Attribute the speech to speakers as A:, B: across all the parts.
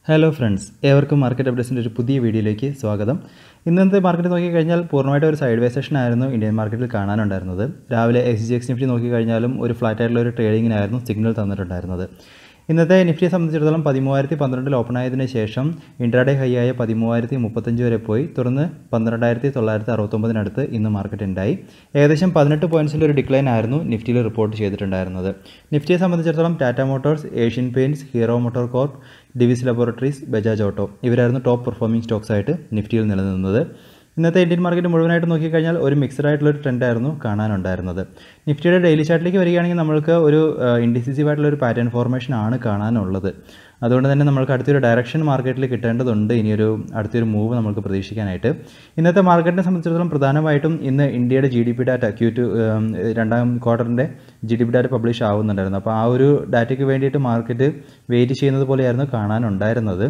A: hello friends ഏവർക്കും market അപ്ഡേറ്റ്സിൻ്റെ ഒരു പുതിയ വീഡിയോയിലേക്ക് സ്വാഗതം ഇന്നത്തെ മാർക്കറ്റ് നോക്കിക്കഴിഞ്ഞാൽ പൂർണ്ണമായിട്ട് ഒരു സൈഡ് വേ സെഷൻ ആയിരുന്നു ഇന്ത്യൻ മാർക്കറ്റിൽ കാണാനുണ്ടായിരുന്നത് രാവിലെ എക്സ് ജി എക്സ് നിഫ്റ്റി നോക്കിക്കഴിഞ്ഞാലും ഒരു ഫ്ലാറ്റ് ആയിട്ടുള്ള ഒരു ട്രേഡിങ്ങിനായിരുന്നു സിഗ്നൽ തന്നിട്ടുണ്ടായിരുന്നത് ഇന്നത്തെ നിഫ്റ്റിയെ സംബന്ധിച്ചിടത്തോളം പതിമൂവായിരത്തി പന്ത്രണ്ടിൽ ഓപ്പൺ ആയതിനു ശേഷം ഇൻട്രാഡേ ഹൈ ആയ പതിമൂവായിരത്തി മുപ്പത്തഞ്ച് വരെ പോയി തുടർന്ന് പന്ത്രണ്ടായിരത്തി തൊള്ളായിരത്തി അറുപത്തൊമ്പതിനടുത്ത് ഇന്ന് മാർക്കറ്റ് ഉണ്ടായി ഏകദേശം പതിനെട്ട് പോയിൻറ്റ്സിൻ്റെ ഒരു ഡിക്ലൈൻ ആയിരുന്നു നിഫ്റ്റിയിൽ റിപ്പോർട്ട് ചെയ്തിട്ടുണ്ടായിരുന്നത് നിഫ്റ്റിയെ സംബന്ധിച്ചിടത്തോളം Tata Motors Asian Paints Hero Motor Corp Divi's Laboratories Bajaj Auto ഇവരായിരുന്നു ടോപ്പ് പെർഫോമിംഗ് സ്റ്റോക്സ് ആയിട്ട് നിഫ്റ്റിയിൽ നിലനിന്നത് ഇന്നത്തെ ഇന്ത്യൻ മാർക്കറ്റ് മുഴുവനായിട്ട് നോക്കിക്കഴിഞ്ഞാൽ ഒരു മിക്സഡ് ആയിട്ടുള്ള ഒരു ട്രെൻഡായിരുന്നു കാണാനുണ്ടായിരുന്നത് നിഫ്റ്റിയുടെ ഡെയിലി ചാർട്ടിലേക്ക് വരികയാണെങ്കിൽ നമ്മൾക്ക് ഒരു ഇൻഡിസിസീവ് ആയിട്ടുള്ള ഒരു പാറ്റേൺ ഫോർമേഷൻ ആണ് കാണാനുള്ളത് അതുകൊണ്ട് തന്നെ നമ്മൾക്ക് അടുത്തൊരു ഡയറക്ഷൻ മാർക്കറ്റിൽ കിട്ടേണ്ടതുണ്ട് ഇനിയൊരു അടുത്തൊരു മൂവ് നമുക്ക് പ്രതീക്ഷിക്കാനായിട്ട് ഇന്നത്തെ മാർക്കറ്റിനെ സംബന്ധിച്ചിടത്തോളം പ്രധാനമായിട്ടും ഇന്ന് ഇന്ത്യയുടെ G D P data Q two രണ്ടാം ക്വാർട്ടറിൻ്റെ G D P data publish ആവുന്നുണ്ടായിരുന്നു അപ്പോൾ ആ ഒരു ഡാറ്റയ്ക്ക് വേണ്ടിയിട്ട് മാർക്കറ്റ് വെയിറ്റ് ചെയ്യുന്നത് പോലെയായിരുന്നു കാണാനുണ്ടായിരുന്നത്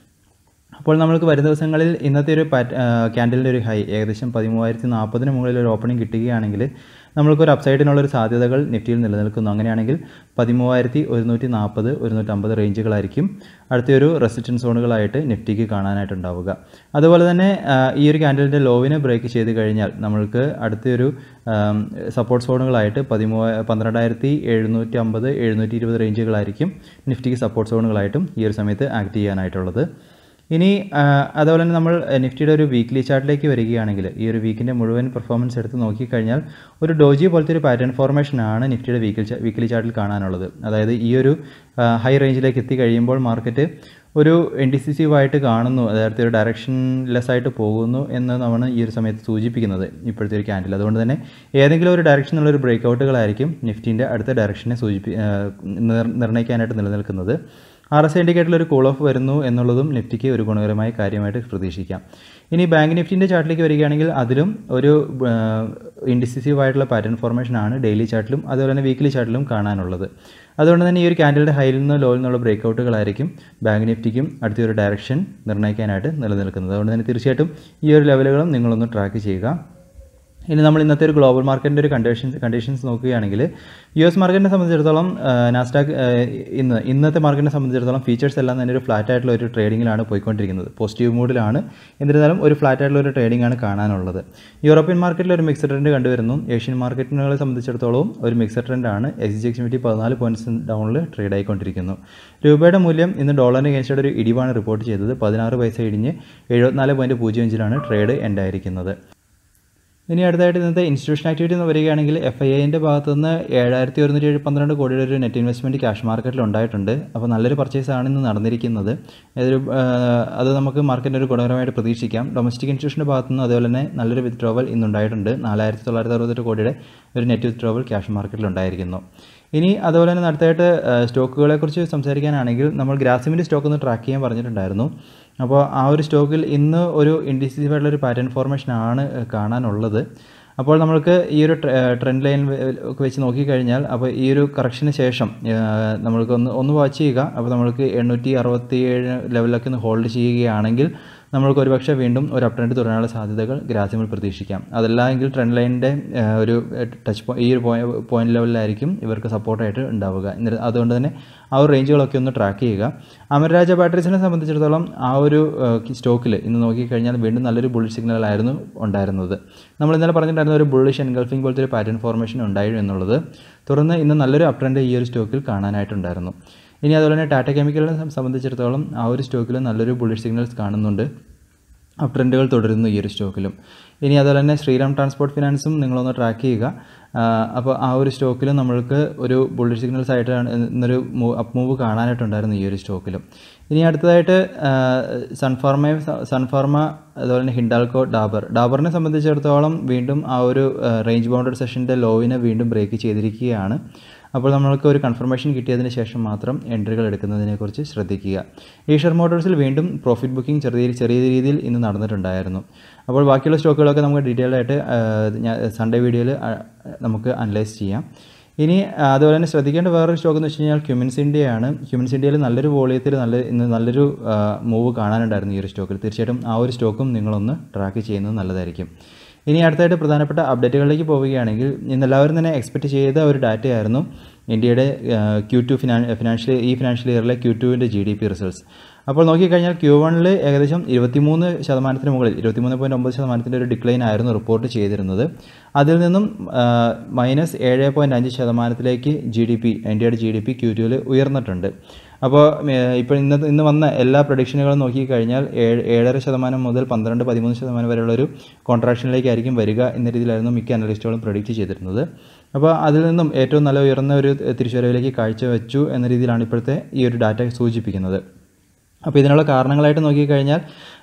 A: അപ്പോൾ നമ്മൾക്ക് വരും ദിവസങ്ങളിൽ ഇന്നത്തെ ഒരു പാറ്റ് ക്യാൻഡലിൻ്റെ ഒരു ഹൈ ഏകദേശം പതിമൂവായിരത്തി നാൽപ്പതിന് മുകളിൽ ഒരു ഓപ്പണിംഗ് കിട്ടുകയാണെങ്കിൽ നമ്മൾക്കൊരു അപ്സൈഡിനുള്ളൊരു സാധ്യതകൾ നിഫ്റ്റിയിൽ നിലനിൽക്കുന്നു അങ്ങനെയാണെങ്കിൽ പതിമൂവായിരത്തി ഒരുന്നൂറ്റി നാൽപ്പത് ഒരുന്നൂറ്റമ്പത് റേഞ്ചുകളായിരിക്കും അടുത്തൊരു റെസിസ്റ്റൻസ് സോണുകളായിട്ട് നിഫ്റ്റിക്ക് കാണാനായിട്ടുണ്ടാവുക അതുപോലെ തന്നെ ഈ ഒരു ക്യാൻഡലിൻ്റെ ലോവിനെ ബ്രേക്ക് ചെയ്ത് കഴിഞ്ഞാൽ നമ്മൾക്ക് അടുത്തൊരു സപ്പോർട്ട് സോണുകളായിട്ട് പതിമൂവ പന്ത്രണ്ടായിരത്തി എഴുന്നൂറ്റി അമ്പത് എഴുന്നൂറ്റി ഇരുപത് റേഞ്ചുകളായിരിക്കും നിഫ്റ്റിക്ക് സപ്പോർട്ട് സോണുകളായിട്ടും ഈ ഒരു സമയത്ത് ആക്ട് ചെയ്യാനായിട്ടുള്ളത് ഇനി അതുപോലെ തന്നെ നമ്മൾ നിഫ്റ്റിയുടെ ഒരു വീക്ക്ലി ചാർട്ടിലേക്ക് വരികയാണെങ്കിൽ ഈ ഒരു വീക്കിൻ്റെ മുഴുവൻ പെർഫോമൻസ് എടുത്ത് നോക്കിക്കഴിഞ്ഞാൽ ഒരു ഡോജി പോലത്തെ ഒരു പാറ്റേൺ ഫോർമേഷനാണ് നിഫ്റ്റിയുടെ വീക്കിൽ വീക്ക്ലി ചാർട്ടിൽ കാണാനുള്ളത് അതായത് ഈ ഒരു ഹൈ റേഞ്ചിലേക്ക് എത്തി കഴിയുമ്പോൾ മാർക്കറ്റ് ഒരു ഇൻഡിസിസീവ് ആയിട്ട് കാണുന്നു അതായത് ഒരു ഡയറക്ഷൻ ലെസ് ആയിട്ട് പോകുന്നു എന്നാണ് ഈ ഒരു സമയത്ത് സൂചിപ്പിക്കുന്നത് ഇപ്പോഴത്തെ ഒരു ക്യാൻഡിൽ അതുകൊണ്ട് തന്നെ ഏതെങ്കിലും ഒരു ഡയറക്ഷനിലുള്ള ഒരു ബ്രേക്ക് ഔട്ടുകളായിരിക്കും നിഫ്റ്റിൻ്റെ അടുത്ത ഡയറക്ഷനെ സൂചിപ്പി നിർണ്ണയിക്കാനായിട്ട് നിലനിൽക്കുന്നത് ആർ എസ് ഇൻഡിക്കേറ്ററിൽ ഒരു കൂൾ ഓഫ് വരുന്നു എന്നുള്ളതും നിഫ്റ്റിക്ക് ഒരു ഗുണകരമായ കാര്യമായിട്ട് പ്രതീക്ഷിക്കാം ഇനി ബാങ്ക് നിഫ്റ്റിൻ്റെ ചാർട്ടിലേക്ക് വരികയാണെങ്കിൽ അതിലും ഒരു ഇൻഡിസിസീവ് ആയിട്ടുള്ള പാറ്റേൺ ഫോർമേഷൻ ആണ് ഡെയിലി ചാർട്ടിലും അതുപോലെ തന്നെ വീക്ക്ലി ചാർട്ടിലും കാണാനുള്ളത് അതുകൊണ്ട് തന്നെ ഈ ഒരു ക്യാൻഡലിൻ്റെ ഹൈയിൽ നിന്നോ ലോയിൽ നിന്നുള്ള ബ്രേക്ക് ഔട്ടുകളായിരിക്കും ബാങ്ക് നിഫ്റ്റിക്കും അടുത്തൊരു ഡയറക്ഷൻ നിർണ്ണയിക്കാനായിട്ട് നിലനിൽക്കുന്നത് അതുകൊണ്ട് തന്നെ തീർച്ചയായിട്ടും ഈ ഒരു ലെവലുകളും നിങ്ങളൊന്ന് ട്രാക്ക് ചെയ്യുക ഇനി നമ്മൾ ഇന്നത്തെ ഒരു ഗ്ലോബൽ മാർക്കറ്റിൻ്റെ ഒരു കണ്ടീഷൻസ് കണ്ടീഷൻസ് നോക്കുകയാണെങ്കിൽ യു എസ് മാർക്കറ്റിനെ സംബന്ധിച്ചിടത്തോളം നാസ്ഡാക്ക് ഇന്ന് ഇന്നത്തെ മാർക്കറ്റിനെ സംബന്ധിച്ചിടത്തോളം ഫീച്ചേഴ്സ് എല്ലാം തന്നെ ഒരു ഫ്ലാറ്റ് ആയിട്ടുള്ള ഒരു ട്രേഡിങ്ങിലാണ് പോയിക്കൊണ്ടിരിക്കുന്നത് പോസിറ്റീവ് മൂഡിലാണ് എന്നിരുന്നാലും ഒരു ഫ്ലാറ്റ് ആയിട്ടുള്ള ഒരു ട്രേഡിംഗ് ആണ് കാണാനുള്ളത് യൂറോപ്യൻ മാർക്കറ്റിൽ ഒരു മിക്സഡ് ട്രെൻഡ് കണ്ടുവരുന്നു ഏഷ്യൻ മാർക്കറ്റിനെ സംബന്ധിച്ചിടത്തോളം ഒരു മിക്സഡ് ട്രെൻഡാണ് എക്സ് ജി എക്സ് പതിനാല് പോയിൻറ്റ്സ് ഡൗണിൽ ട്രേഡ് ആയിക്കൊണ്ടിരിക്കുന്നു രൂപയുടെ മൂല്യം ഇന്ന് ഡോളറിന് അഗേൻസ്റ്റ് ഒരു ഇടിവാണ് റിപ്പോർട്ട് ചെയ്തത് പതിനാറ് പൈസ ഇടിഞ്ഞ് എഴുപത്തിനാല് പോയിൻറ്റ് പൂജ്യം അഞ്ചിലാണ് ട്രേഡ് എൻഡ് ആയിരിക്കുന്നത് ഇനി അടുത്തായിട്ട് ഇന്നത്തെ ഇൻസ്റ്റിറ്റ്യൂഷൻ ആക്ടിവിറ്റി എന്ന് വരികയാണെങ്കിൽ എഫ് ഐ ഐൻ്റെ ഭാഗത്ത് നിന്ന് ഏഴായിരത്തി ഒരുന്നൂറ്റി എഴുപത്തി പന്ത്രണ്ട് കോടിയുടെ ഒരു നെറ്റ് ഇൻവെസ്റ്റ്മെൻറ്റ് ക്യാഷ് മാർക്കറ്റിൽ ഉണ്ടായിട്ടുണ്ട് അപ്പോൾ നല്ലൊരു പർച്ചേസ് ആണ് ഇന്ന് നടന്നിരിക്കുന്നത് അതൊരു അത് നമുക്ക് മാർക്കറ്റിൻ്റെ ഒരു ഗുണകരമായിട്ട് പ്രതീക്ഷിക്കാം ഡൊമസ്റ്റിക് ഇൻസ്റ്റിറ്റ്യൂഷൻ്റെ ഭാഗത്ത് നിന്ന് അതുപോലെ തന്നെ നല്ലൊരു വിത്ഡ്രോവൽ ഇന്നുണ്ടായിട്ടുണ്ട് നാലായിരത്തി തൊള്ളായിരത്തി അറുപത്തെട്ട് കോടിയുടെ ഒരു നെറ്റ് വിത്ഡ്രോവൽ ക്യാഷ് മാർക്കറ്റിൽ ഉണ്ടായിരിക്കുന്നു ഇനി അതുപോലെ തന്നെ അടുത്തായിട്ട് സ്റ്റോക്കുകളെക്കുറിച്ച് സംസാരിക്കാനാണെങ്കിൽ നമ്മൾ ഗ്രാസിമിൻ്റെ സ്റ്റോക്ക് ഒന്ന് ട്രാക്ക് ചെയ്യാൻ പറഞ്ഞിട്ടുണ്ടായിരുന്നു അപ്പോൾ ആ ഒരു സ്റ്റോക്കിൽ ഇന്ന് ഒരു ഇൻഡിസീവ് ആയിട്ടുള്ള ഒരു പാറ്റേൺ ഫോർമേഷൻ ആണ് കാണാനുള്ളത് അപ്പോൾ നമ്മൾക്ക് ഈ ഒരു ട്രെൻഡ് ലൈൻ ഒക്കെ വെച്ച് നോക്കിക്കഴിഞ്ഞാൽ അപ്പോൾ ഈ ഒരു കറക്ഷന് ശേഷം നമ്മൾക്ക് ഒന്ന് ഒന്ന് വാച്ച് ചെയ്യുക അപ്പോൾ നമ്മൾക്ക് എണ്ണൂറ്റി അറുപത്തി ഏഴ് ലെവലിലൊക്കെ ഒന്ന് ഹോൾഡ് ചെയ്യുകയാണെങ്കിൽ നമ്മൾക്ക് ഒരുപക്ഷെ വീണ്ടും ഒരു അപ് ട്രെൻഡ് തുടരാനുള്ള സാധ്യതകൾ ഗ്രാസ്യമിൽ പ്രതീക്ഷിക്കാം അതല്ല എങ്കിൽ ട്രെൻഡ് ലൈനിൻ്റെ ഒരു ടച്ച് ഈ ഒരു പോയിന്റ് ലെവലിലായിരിക്കും ഇവർക്ക് സപ്പോർട്ടായിട്ട് ഉണ്ടാവുക അതുകൊണ്ട് തന്നെ ആ ഒരു റേഞ്ചുകളൊക്കെ ഒന്ന് ട്രാക്ക് ചെയ്യുക അമരരാജ ബാറ്ററീസിനെ സംബന്ധിച്ചിടത്തോളം ആ ഒരു സ്റ്റോക്കിൽ ഇന്ന് നോക്കിക്കഴിഞ്ഞാൽ വീണ്ടും നല്ലൊരു ബുള്ളിഷ് സിഗ്നലായിരുന്നു ഉണ്ടായിരുന്നത് നമ്മൾ ഇന്നലെ പറഞ്ഞിട്ടുണ്ടായിരുന്ന ഒരു ബുള്ളിഷ് എൻഗൾഫിംഗ് പോലത്തെ ഒരു പാറ്റേൺ ഫോർമേഷൻ ഉണ്ടായി എന്നുള്ളത് തുടർന്ന് ഇന്ന് നല്ലൊരു അപ് ട്രെൻഡ് ഈ ഒരു സ്റ്റോക്കിൽ കാണാനായിട്ടുണ്ടായിരുന്നു ഇനി അതുപോലെ തന്നെ ടാറ്റ കെമിക്കലിനെ സംബന്ധിച്ചിടത്തോളം ആ ഒരു സ്റ്റോക്കിൽ നല്ലൊരു ബുള്ളിഷ് സിഗ്നൽസ് കാണുന്നുണ്ട് അപ് ട്രെൻഡുകൾ തുടരുന്നു ഈ ഒരു സ്റ്റോക്കിലും ഇനി അതുപോലെ തന്നെ ശ്രീറാം ട്രാൻസ്പോർട്ട് ഫിനാൻസും നിങ്ങളൊന്ന് ട്രാക്ക് ചെയ്യുക അപ്പോൾ ആ ഒരു സ്റ്റോക്കിലും നമ്മൾക്ക് ഒരു ബുള്ളിഷ് സിഗ്നൽസ് ആയിട്ടാണ് ഇന്നൊരു അപ്പ് മൂവ് കാണാനായിട്ടുണ്ടായിരുന്നു ഈ ഒരു സ്റ്റോക്കിലും ഇനി അടുത്തതായിട്ട് സൺഫാർമ സൺഫാർമ അതുപോലെ തന്നെ ഹിൻഡാൽക്കോ ഡാബർ ഡാബറിനെ സംബന്ധിച്ചിടത്തോളം വീണ്ടും ആ ഒരു റേഞ്ച് ബൗണ്ടഡ് സെഷൻ്റെ ലോവിനെ വീണ്ടും ബ്രേക്ക് ചെയ്തിരിക്കുകയാണ് അപ്പോൾ നമ്മൾക്ക് ഒരു കൺഫർമേഷൻ കിട്ടിയതിന് ശേഷം മാത്രം എൻട്രികൾ എടുക്കുന്നതിനെക്കുറിച്ച് ശ്രദ്ധിക്കുക ഈഷർ മോട്ടോഴ്സിൽ വീണ്ടും പ്രോഫിറ്റ് ബുക്കിംഗ് ചെറിയ ചെറിയ രീതിയിൽ ഇന്ന് നടന്നിട്ടുണ്ടായിരുന്നു അപ്പോൾ ബാക്കിയുള്ള സ്റ്റോക്കുകളൊക്കെ നമുക്ക് ഡീറ്റെയിൽഡ് ആയിട്ട് സൺഡേ വീഡിയോയിൽ നമുക്ക് അനലൈസ് ചെയ്യാം ഇനി അതുപോലെ തന്നെ ശ്രദ്ധിക്കേണ്ട വേറൊരു സ്റ്റോക്ക് എന്ന് വെച്ച് കഴിഞ്ഞാൽ ക്യുമിൻസ് ഇന്ത്യയാണ് ക്യുമിൻസ് ഇന്ത്യയിൽ നല്ലൊരു വോളിയത്തിൽ നല്ല ഇന്ന് നല്ലൊരു മൂവ് കാണാനുണ്ടായിരുന്നു ഈ ഒരു സ്റ്റോക്കിൽ തീർച്ചയായിട്ടും ആ ഒരു സ്റ്റോക്കും നിങ്ങളൊന്ന് ട്രാക്ക് ചെയ്യുന്നത് നല്ലതായിരിക്കും ഇനി അടുത്തായിട്ട് പ്രധാനപ്പെട്ട അപ്ഡേറ്റുകളിലേക്ക് പോവുകയാണെങ്കിൽ ഇന്ന് എല്ലാവരും തന്നെ എക്സ്പെക്റ്റ് ചെയ്ത ഒരു ഡാറ്റയായിരുന്നു ഇന്ത്യയുടെ ക്യൂ ടു ഫിനാ ഫിനാൻഷ്യൽ ഈ ഫിനാൻഷ്യൽ ഇയറിലെ ക്യൂ ടുവിൻ്റെ ജി ഡി പി റിസൾട്ട്സ് അപ്പോൾ നോക്കിക്കഴിഞ്ഞാൽ ക്യൂ വണ്ണിൽ ഏകദേശം ഇരുപത്തിമൂന്ന് ശതമാനത്തിന് മുകളിൽ ഇരുപത്തിമൂന്ന് പോയിൻറ്റ് ഒമ്പത് ശതമാനത്തിൻ്റെ ഒരു ഡിക്ലൈൻ ആയിരുന്നു റിപ്പോർട്ട് ചെയ്തിരുന്നത് അതിൽ നിന്നും മൈനസ് ഏഴ് പോയിൻറ്റ് അഞ്ച് ശതമാനത്തിലേക്ക് ജി ഡി പി ഇന്ത്യയുടെ ജി ഡി പി ക്യൂ ടുവിൽ ഉയർന്നിട്ടുണ്ട് അപ്പോൾ ഇപ്പോൾ ഇന്ന് ഇന്ന് വന്ന എല്ലാ പ്രൊഡിക്ഷനുകളും നോക്കിക്കഴിഞ്ഞാൽ ഏഴ് ഏഴര ശതമാനം മുതൽ പന്ത്രണ്ട് പതിമൂന്ന് ശതമാനം വരെയുള്ള ഒരു കോൺട്രാക്ഷനിലേക്കായിരിക്കും വരിക എന്ന രീതിയിലായിരുന്നു മിക്ക അനലിസ്റ്റുകളും പ്രൊഡിക്റ്റ് ചെയ്തിരുന്നത് അപ്പോൾ അതിൽ നിന്നും ഏറ്റവും നല്ല ഉയർന്ന ഒരു തിരിച്ചുവരവിലേക്ക് കാഴ്ചവെച്ചു എന്ന രീതിയിലാണ് ഇപ്പോഴത്തെ ഈ ഒരു ഡാറ്റ സൂചിപ്പിക്കുന്നത് അപ്പോൾ ഇതിനുള്ള കാരണങ്ങളായിട്ട് നോക്കിക്കഴിഞ്ഞാൽ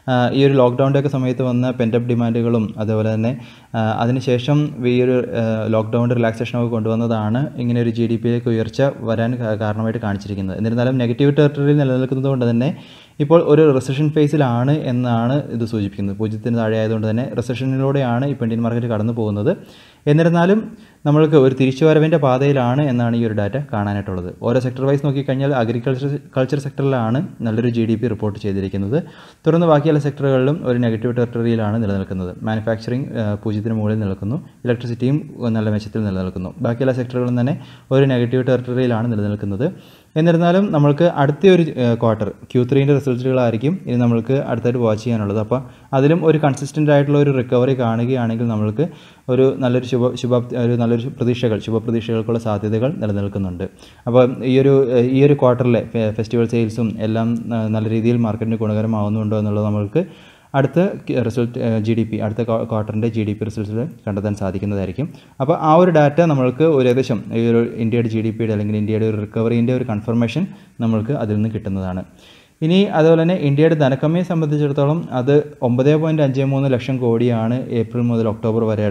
A: ഈ ഒരു ലോക്ക്ഡൗണിൻ്റെ ഒക്കെ സമയത്ത് വന്ന പെൻറ്റപ്പ് ഡിമാൻഡുകളും അതുപോലെ തന്നെ അതിനുശേഷം ഈ ഒരു ലോക്ക്ഡൗൺ റിലാക്സേഷനൊക്കെ കൊണ്ടുവന്നതാണ് ഇങ്ങനെ ഒരു ജി ഡി പിയിലേക്ക് ഉയർച്ച വരാൻ കാരണമായിട്ട് കാണിച്ചിരിക്കുന്നത് എന്നിരുന്നാലും നെഗറ്റീവ് ടെറിട്ടറിയിൽ നിലനിൽക്കുന്നത് കൊണ്ട് തന്നെ ഇപ്പോൾ ഒരു റിസഷൻ ഫേസിലാണ് എന്നാണ് ഇത് സൂചിപ്പിക്കുന്നത് പൂജ്യത്തിന് താഴെ ആയതുകൊണ്ട് തന്നെ റിസഷനിലൂടെയാണ് ഇപ്പോൾ ഇന്ത്യൻ മാർക്കറ്റ് കടന്നു പോകുന്നത് എന്നിരുന്നാലും നമ്മൾക്ക് ഒരു തിരിച്ചുവരവിൻ്റെ പാതയിലാണ് എന്നാണ് ഈ ഒരു ഡാറ്റ കാണാനായിട്ടുള്ളത് ഓരോ സെക്ടർ വൈസ് നോക്കിക്കഴിഞ്ഞാൽ അഗ്രികൾച്ചർ കൾച്ചർ സെക്ടറിലാണ് നല്ലൊരു ജി ഡി പി റിപ്പോർട്ട് ചെയ്തിരിക്കുന്നത് തുടർന്ന് ബാക്കിയുള്ള സെക്ടറുകളിലും ഒരു നെഗറ്റീവ് ടെറിട്ടറിയിലാണ് നിലനിൽക്കുന്നത് മാനുഫാക്ചറിങ് പൂജ്യത്തിന് മുകളിൽ നിൽക്കുന്നു ഇലക്ട്രിസിറ്റിയും നല്ല മെച്ചത്തിൽ നിലനിൽക്കുന്നു ബാക്കിയുള്ള സെക്ടറുകളും തന്നെ ഒരു നെഗറ്റീവ് ടെറിട്ടറിയിലാണ് നിലനിൽക്കുന്നത് എന്നിരുന്നാലും നമ്മൾക്ക് അടുത്ത ഒരു ക്വാർട്ടർ ക്യൂ ത്രീൻ്റെ റിസൾട്ടുകളായിരിക്കും ഇനി നമ്മൾക്ക് അടുത്തായിട്ട് വാച്ച് ചെയ്യാനുള്ളത് അപ്പോൾ അതിലും ഒരു കൺസിസ്റ്റൻ്റ് ആയിട്ടുള്ള ഒരു റിക്കവറി കാണുകയാണെങ്കിൽ നമ്മൾക്ക് ഒരു നല്ലൊരു ശുഭ ശുഭ ഒരു നല്ലൊരു പ്രതീക്ഷകൾ ശുഭപ്രതീക്ഷകൾക്കുള്ള സാധ്യതകൾ നിലനിൽക്കുന്നുണ്ട് അപ്പോൾ ഈ ഒരു ഈ ഒരു ക്വാർട്ടറിലെ ഫെസ്റ്റിവൽ സെയിൽസും എല്ലാം നല്ല രീതിയിൽ മാർക്കറ്റിന് ഗുണകരമാവുന്നുണ്ടോ എന്നുള്ളത് നമ്മൾക്ക് അടുത്ത റിസൾട്ട് ജി ഡി പി അടുത്ത ക്വാർട്ടറിൻ്റെ ജി ഡി പി റിസൾട്ട്സിൽ കണ്ടെത്താൻ സാധിക്കുന്നതായിരിക്കും അപ്പോൾ ആ ഒരു ഡാറ്റ നമ്മൾക്ക് ഒരു ഏകദേശം ഈ ഒരു ഇന്ത്യയുടെ ജി ഡി പിയുടെ അല്ലെങ്കിൽ ഇന്ത്യയുടെ ഒരു റിക്കവറീൻ്റെ ഒരു കൺഫർമേഷൻ നമ്മൾക്ക് അതിൽ നിന്ന് കിട്ടുന്നതാണ് ഇനി അതുപോലെ തന്നെ ഇന്ത്യയുടെ ധനക്കമ്മിയെ സംബന്ധിച്ചിടത്തോളം അത് ഒമ്പത് പോയിൻറ്റ് അഞ്ച് മൂന്ന് ലക്ഷം കോടിയാണ് ഏപ്രിൽ മുതൽ ഒക്ടോബർ വരെ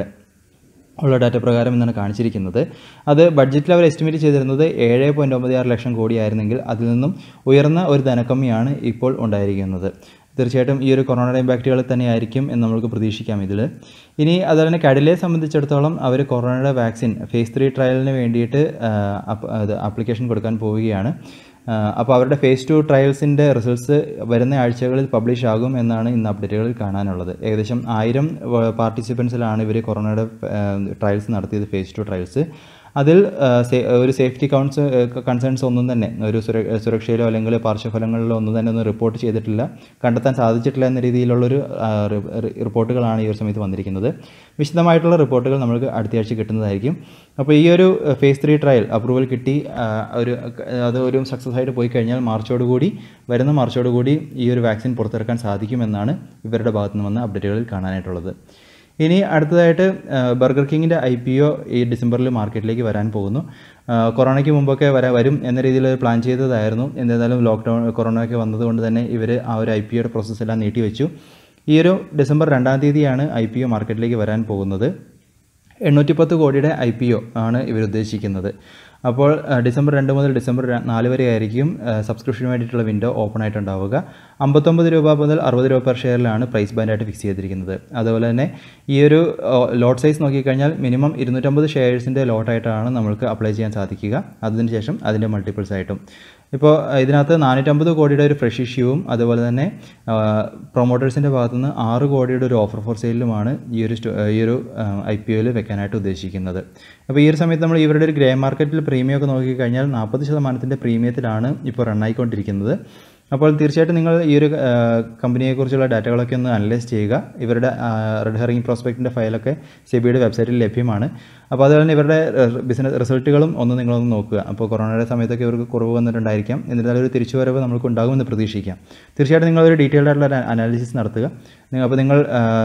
A: ഉള്ള ഡാറ്റ പ്രകാരം എന്നാണ് കാണിച്ചിരിക്കുന്നത് അത് ബഡ്ജറ്റിൽ അവർ എസ്റ്റിമേറ്റ് ചെയ്തിരുന്നത് ഏഴ് പോയിൻറ്റ് ഒമ്പത് ആറ് ലക്ഷം കോടിയായിരുന്നെങ്കിൽ അതിൽ നിന്നും ഉയർന്ന ഒരു ധനക്കമ്മിയാണ് ഇപ്പോൾ ഉണ്ടായിരിക്കുന്നത് തീർച്ചയായിട്ടും ഈ ഒരു കൊറോണയുടെ ഇമ്പാക്റ്റുകൾ തന്നെയായിരിക്കും എന്ന് നമുക്ക് പ്രതീക്ഷിക്കാം ഇതിൽ ഇനി അതുപോലെ തന്നെ കടലയെ സംബന്ധിച്ചിടത്തോളം അവർ കൊറോണയുടെ വാക്സിൻ ഫേസ് ത്രീ ട്രയലിന് വേണ്ടിയിട്ട് ആപ്ലിക്കേഷൻ കൊടുക്കാൻ പോവുകയാണ് അപ്പോൾ അവരുടെ ഫേസ് ടു ട്രയൽസിൻ്റെ റിസൾട്ട്സ് വരുന്ന ആഴ്ചകളിൽ പബ്ലിഷ് ആകും എന്നാണ് ഇന്ന് അപ്ഡേറ്റുകളിൽ കാണാനുള്ളത് ഏകദേശം ആയിരം പാർട്ടിസിപ്പൻസിലാണ് ഇവർ കൊറോണയുടെ ട്രയൽസ് നടത്തിയത് ഫേസ് ടു ട്രയൽസ് അതിൽ ഒരു സേഫ്റ്റി കൗൺസ് കൺസേൺസ് ഒന്നും തന്നെ ഒരു സുരക്ഷയിലോ അല്ലെങ്കിൽ പാർശ്വഫലങ്ങളിലോ ഒന്നും തന്നെ ഒന്നും റിപ്പോർട്ട് ചെയ്തിട്ടില്ല കണ്ടെത്താൻ സാധിച്ചിട്ടില്ല എന്ന രീതിയിലുള്ളൊരു റിപ്പോർട്ടുകളാണ് ഈ ഒരു സമയത്ത് വന്നിരിക്കുന്നത് വിശദമായിട്ടുള്ള റിപ്പോർട്ടുകൾ നമുക്ക് അടുത്ത ആഴ്ച കിട്ടുന്നതായിരിക്കും അപ്പോൾ ഈ ഒരു ഫേസ് ത്രീ ട്രയൽ അപ്രൂവൽ കിട്ടി ഒരു അത് ഒരു സക്സസ് ആയിട്ട് പോയി കഴിഞ്ഞാൽ മാർച്ചോടുകൂടി വരുന്ന മാർച്ചോടുകൂടി ഈ ഒരു വാക്സിൻ പുറത്തിറക്കാൻ സാധിക്കുമെന്നാണ് ഇവരുടെ ഭാഗത്തു നിന്ന് വന്ന അപ്ഡേറ്റുകളിൽ കാണാനായിട്ടുള്ളത് ഇനി അടുത്തതായിട്ട് ബർഗർ കിങ്ങിൻ്റെ ഐ പി ഒ ഈ ഡിസംബറിൽ മാർക്കറ്റിലേക്ക് വരാൻ പോകുന്നു കൊറോണയ്ക്ക് മുമ്പൊക്കെ വരാൻ വരും എന്ന രീതിയിൽ പ്ലാൻ ചെയ്തതായിരുന്നു എന്നിരുന്നാലും ലോക്ക്ഡൗൺ കൊറോണയൊക്കെ വന്നതുകൊണ്ട് തന്നെ ഇവർ ആ ഒരു ഐ പി ഒയുടെ പ്രോസസ്സ് എല്ലാം നീട്ടിവെച്ചു ഈ ഒരു ഡിസംബർ രണ്ടാം തീയതിയാണ് ഐ പി ഒ മാർക്കറ്റിലേക്ക് വരാൻ പോകുന്നത് എണ്ണൂറ്റിപ്പത്ത് കോടിയുടെ ഐ പി ഒ ആണ് ഇവർ ഉദ്ദേശിക്കുന്നത് അപ്പോൾ ഡിസംബർ രണ്ട് മുതൽ ഡിസംബർ നാല് വരെ ആയിരിക്കും സബ്സ്ക്രിപ്ഷന് വേണ്ടിയിട്ടുള്ള വിൻഡോ ഓപ്പൺ ആയിട്ടുണ്ടാവുക അമ്പത്തൊമ്പത് രൂപ മുതൽ അറുപത് രൂപ പെർ ഷെയറിലാണ് പ്രൈസ് ബാൻഡായിട്ട് ഫിക്സ് ചെയ്തിരിക്കുന്നത് അതുപോലെ തന്നെ ഈ ഒരു ലോട്ട് സൈസ് നോക്കിക്കഴിഞ്ഞാൽ മിനിമം ഇരുന്നൂറ്റമ്പത് ഷെയർസിൻ്റെ ലോട്ടായിട്ടാണ് നമ്മൾക്ക് അപ്ലൈ ചെയ്യാൻ സാധിക്കുക അതിനുശേഷം അതിൻ്റെ മൾട്ടിപ്പിൾസ് ആയിട്ടും ഇപ്പോൾ ഇതിനകത്ത് നാനൂറ്റമ്പത് കോടിയുടെ ഒരു ഫ്രഷ് ഇഷ്യൂവും അതുപോലെ തന്നെ പ്രൊമോട്ടേഴ്സിൻ്റെ ഭാഗത്തുനിന്ന് ആറ് കോടിയുടെ ഒരു ഓഫർ ഫോർ സെയിലുമാണ് ഈ ഒരു ഈ ഒരു ഐ പി ഒയിൽ വെക്കാനായിട്ട് ഉദ്ദേശിക്കുന്നത് അപ്പോൾ ഈ ഒരു സമയത്ത് നമ്മൾ ഇവരുടെ ഒരു ഗ്രേ മാർക്കറ്റിൽ പ്രീമിയം ഒക്കെ നോക്കിക്കഴിഞ്ഞാൽ നാൽപ്പത് ശതമാനത്തിൻ്റെ പ്രീമിയത്തിലാണ് ഇപ്പോൾ റണ്ണായിക്കൊണ്ടിരിക്കുന്നത് അപ്പോൾ തീർച്ചയായിട്ടും നിങ്ങൾ ഈ ഒരു കമ്പനിയെക്കുറിച്ചുള്ള ഡാറ്റകളൊക്കെ ഒന്ന് അനലൈസ് ചെയ്യുക ഇവരുടെ റെഡ് ഹെറിംഗ് പ്രോസ്പെക്റ്റിൻ്റെ ഫയലൊക്കെ സെബിയുടെ വെബ്സൈറ്റിൽ ലഭ്യമാണ് അപ്പോൾ അതുപോലെ തന്നെ ഇവരുടെ ബിസിനസ് റിസൾട്ടുകളും ഒന്ന് നിങ്ങളൊന്ന് നോക്കുക അപ്പോൾ കൊറോണയുടെ സമയത്തൊക്കെ ഇവർക്ക് കുറവ് വന്നിട്ടുണ്ടായിരിക്കാം എന്നിരുന്നാലും ഒരു തിരിച്ചുവരവ് നമുക്ക് ഉണ്ടാകുമെന്ന് പ്രതീക്ഷിക്കാം തീർച്ചയായിട്ടും നിങ്ങളൊരു ഡീറ്റെയിൽഡ് ആയിട്ടുള്ള അനാലിസിസ് നടത്തുക നിങ്ങൾ അപ്പോൾ നിങ്ങൾ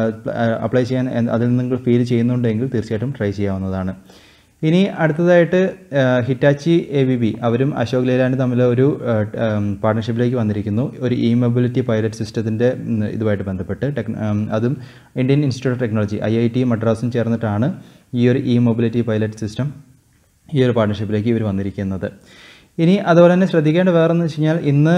A: അപ്ലൈ ചെയ്യാൻ അതിൽ നിങ്ങൾ ഫീൽ ചെയ്യുന്നുണ്ടെങ്കിൽ തീർച്ചയായിട്ടും ട്രൈ ചെയ്യാവുന്നതാണ് ഇനി അടുത്തതായിട്ട് ഹിറ്റാച്ചി എ ബി ബി അവരും അശോക് ലേലാൻഡ് തമ്മിൽ ഒരു പാർട്ണർഷിപ്പിലേക്ക് വന്നിരിക്കുന്നു ഒരു ഇ മൊബിലിറ്റി പൈലറ്റ് സിസ്റ്റത്തിൻ്റെ ഇതുമായിട്ട് ബന്ധപ്പെട്ട് ടെക് അതും Indian Institute of Technology I I T മദ്രാസും ചേർന്നിട്ടാണ് ഈ ഒരു ഇ മൊബിലിറ്റി പൈലറ്റ് സിസ്റ്റം ഈ ഒരു പാർട്ണർഷിപ്പിലേക്ക് ഇവർ വന്നിരിക്കുന്നത് ഇനി അതുപോലെ തന്നെ ശ്രദ്ധിക്കേണ്ട വേറെന്ന് വെച്ച് കഴിഞ്ഞാൽ ഇന്ന്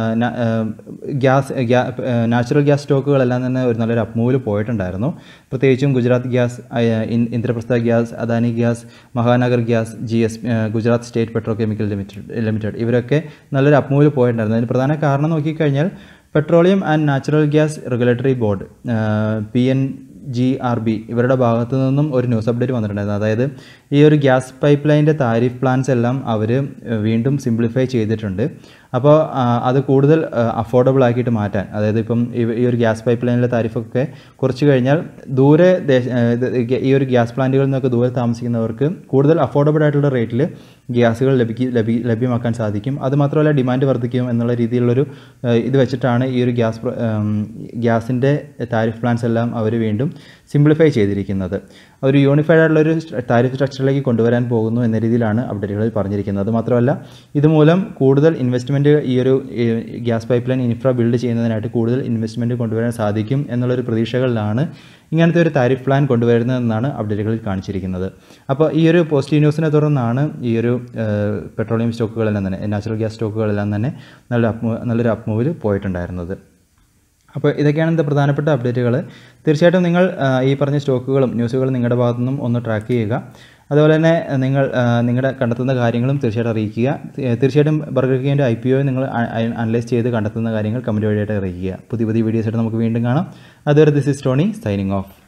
A: ഗ്യാസ് നാച്ചുറൽ ഗ്യാസ് സ്റ്റോക്കുകളെല്ലാം തന്നെ ഒരു നല്ലൊരു അപ്മൂവിൽ പോയിട്ടുണ്ടായിരുന്നു പ്രത്യേകിച്ചും Gujarat Gas Indraprastha Gas Adani Gas Mahanagar Gas G S Gujarat State Petro Chemical Limited Limited ഇവരൊക്കെ നല്ലൊരു അപ്മൂവിൽ പോയിട്ടുണ്ടായിരുന്നു അതിന് പ്രധാന കാരണം നോക്കിക്കഴിഞ്ഞാൽ Petroleum and Natural Gas Regulatory Board P N G R B ഇവരുടെ ഭാഗത്തു നിന്നും ഒരു ന്യൂസ് അപ്ഡേറ്റ് വന്നിട്ടുണ്ടായിരുന്നു അതായത് ഈ ഒരു ഗ്യാസ് പൈപ്പ് ലൈൻ്റെ താരിഫ് പ്ലാൻസ് എല്ലാം അവർ വീണ്ടും സിംപ്ലിഫൈ ചെയ്തിട്ടുണ്ട് അപ്പോൾ ആ, അത് കൂടുതൽ അഫോർഡബിൾ ആക്കിയിട്ട് മാറ്റാൻ അതായത് ഇപ്പം ഈ- ഈ ഒരു ഗ്യാസ് പൈപ്പ് ലൈനിലെ താരിഫൊക്കെ കുറച്ച് കഴിഞ്ഞാൽ ദൂരെ ദേശ ആ, ഇത് ഈ ഒരു ഗ്യാസ് പ്ലാന്റുകളിൽ നിന്നൊക്കെ ദൂരെ താമസിക്കുന്നവർക്ക് കൂടുതൽ അഫോർഡബിൾ ആയിട്ടുള്ള റേറ്റിൽ ഗ്യാസുകൾ ലഭിക്കും ലഭി ലഭ്യമാക്കാൻ സാധിക്കും അതുമാത്രമല്ല ഡിമാൻഡ് വർദ്ധിക്കും എന്നുള്ള രീതിയിലുള്ളൊരു ആ, ഇത് വെച്ചിട്ടാണ് ഈ ഒരു ഗ്യാസ് പ്ര- ആം, ഗ്യാസിൻ്റെ താരിഫ് പ്ലാൻസ് എല്ലാം അവർ വീണ്ടും സിംപ്ലിഫൈ ചെയ്തിരിക്കുന്നത് ഒരു യൂണിഫൈഡ് ആയിട്ടുള്ളൊരു താരിഫ് സ്ട്രക്ചറിലേക്ക് കൊണ്ടുവരാൻ പോകുന്നു എന്ന രീതിയിലാണ് അപ്ഡേറ്റുകളിൽ പറഞ്ഞിരിക്കുന്നത് അതുമാത്രമല്ല ഇതുമൂലം കൂടുതൽ ഇൻവെസ്റ്റ്മെൻറ്റ് ഈ ഒരു ഈ gas pipe line infra build ചെയ്യുന്നതിനായിട്ട് കൂടുതൽ ഇൻവെസ്റ്റ്മെൻറ്റ് കൊണ്ടുവരാൻ സാധിക്കും എന്നുള്ളൊരു പ്രതീക്ഷകളിലാണ് ഇങ്ങനത്തെ ഒരു താരിഫ് പ്ലാൻ കൊണ്ടുവരുന്നതെന്നാണ് അപ്ഡേറ്റുകളിൽ കാണിച്ചിരിക്കുന്നത് അപ്പോൾ ഈ ഒരു പോസിറ്റീവ് ന്യൂസിനെ തുടർന്നാണ് ഈ ഒരു ഏഹ്, പെട്രോളിയം സ്റ്റോക്കുകളെല്ലാം തന്നെ നാച്ചുറൽ ഗ്യാസ് സ്റ്റോക്കുകളെല്ലാം തന്നെ നല്ല അപ്പ് നല്ലൊരു അപ്മൂവിൽ പോയിട്ടുണ്ടായിരുന്നത് അപ്പോൾ ഇതൊക്കെയാണ് ഇന്നത്തെ പ്രധാനപ്പെട്ട അപ്ഡേറ്റുകൾ തീർച്ചയായിട്ടും നിങ്ങൾ ആ, ഈ പറഞ്ഞ സ്റ്റോക്കുകളും ന്യൂസുകളും നിങ്ങളുടെ ഭാഗത്തു നിന്നും ഒന്ന് ട്രാക്ക് ചെയ്യുക അതുപോലെ തന്നെ ആ, നിങ്ങൾ ആ, നിങ്ങളുടെ കണ്ടെത്തുന്ന കാര്യങ്ങളും തീർച്ചയായിട്ടും അറിയിക്കുക തീ- തീർച്ചയായിട്ടും ബർഗർ കിങ്ങിൻ്റെ ഐ പി ഒ നിങ്ങൾ അനലൈസ് ചെയ്ത് കണ്ടെത്തുന്ന കാര്യങ്ങൾ കമൻറ്റ് വഴിയായിട്ട് അറിയിക്കുക പുതിയ പുതിയ വീഡിയോസ് ആയിട്ട് നമുക്ക് വീണ്ടും കാണാം അതുവരെ this is Tony signing of